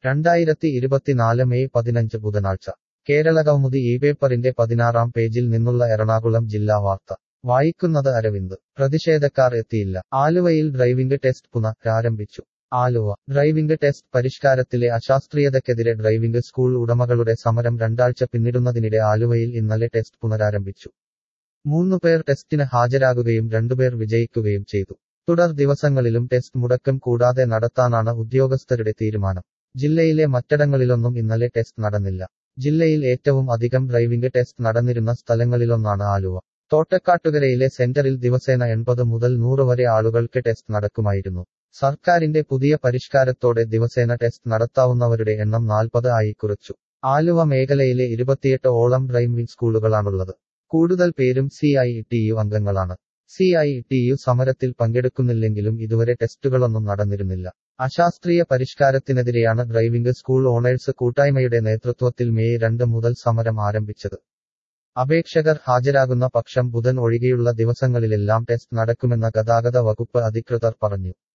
രണ്ടായിരത്തി ഇരുപത്തിനാല് മെയ് പതിനഞ്ച് ബുധനാഴ്ച കേരള കൗമുദി ഈ പേപ്പറിന്റെ പതിനാറാം പേജിൽ നിന്നുള്ള എറണാകുളം ജില്ലാ വാർത്ത വായിക്കുന്നത് അരവിന്ദ് പ്രതിഷേധക്കാർ എത്തിയില്ല ആലുവയിൽ ഡ്രൈവിംഗ് ടെസ്റ്റ് പുനരാരംഭിച്ചു ആലുവ ഡ്രൈവിംഗ് ടെസ്റ്റ് പരിഷ്കാരത്തിലെ അശാസ്ത്രീയതയ്ക്കെതിരെ ഡ്രൈവിംഗ് സ്കൂൾ ഉടമകളുടെ സമരം രണ്ടാഴ്ച പിന്നിടുന്നതിനിടെ ആലുവയിൽ ഇന്നലെ ടെസ്റ്റ് പുനരാരംഭിച്ചു മൂന്നു പേർ ടെസ്റ്റിന് ഹാജരാകുകയും രണ്ടുപേർ വിജയിക്കുകയും ചെയ്തു തുടർ ദിവസങ്ങളിലും ടെസ്റ്റ് മുടക്കം കൂടാതെ നടത്താനാണ് ഉദ്യോഗസ്ഥരുടെ തീരുമാനം ജില്ലയിലെ മറ്റിടങ്ങളിലൊന്നും ഇന്നലെ ടെസ്റ്റ് നടന്നില്ല ജില്ലയിൽ ഏറ്റവും അധികം ഡ്രൈവിംഗ് ടെസ്റ്റ് നടന്നിരുന്ന സ്ഥലങ്ങളിലൊന്നാണ് ആലുവ തോട്ടക്കാട്ടുകരയിലെ സെന്ററിൽ ദിവസേന എൺപത് മുതൽ നൂറ് വരെ ആളുകൾക്ക് ടെസ്റ്റ് നടക്കുമായിരുന്നു സർക്കാരിന്റെ പുതിയ പരിഷ്കാരത്തോടെ ദിവസേന ടെസ്റ്റ് നടത്താവുന്നവരുടെ എണ്ണം നാൽപ്പത് ആയി കുറച്ചു ആലുവ മേഖലയിലെ ഇരുപത്തിയെട്ട് ഓളം ഡ്രൈവിംഗ് സ്കൂളുകളാണുള്ളത് കൂടുതൽ പേരും സി ഐ ടി യു അംഗങ്ങളാണ് സി ഐ ടി യു സമരത്തിൽ പങ്കെടുക്കുന്നില്ലെങ്കിലും ഇതുവരെ ടെസ്റ്റുകളൊന്നും നടന്നിരുന്നില്ല അശാസ്ത്രീയ പരിഷ്കാരത്തിനെതിരെയാണ് ഡ്രൈവിംഗ് സ്കൂൾ ഓണേഴ്സ് കൂട്ടായ്മയുടെ നേതൃത്വത്തിൽ മെയ് രണ്ട് മുതൽ സമരം ആരംഭിച്ചത് അപേക്ഷകർ ഹാജരാകുന്ന പക്ഷം ബുധൻ ഒഴികെയുള്ള ദിവസങ്ങളിലെല്ലാം ടെസ്റ്റ് നടക്കുമെന്ന് ഗതാഗത വകുപ്പ് അധികൃതർ പറഞ്ഞു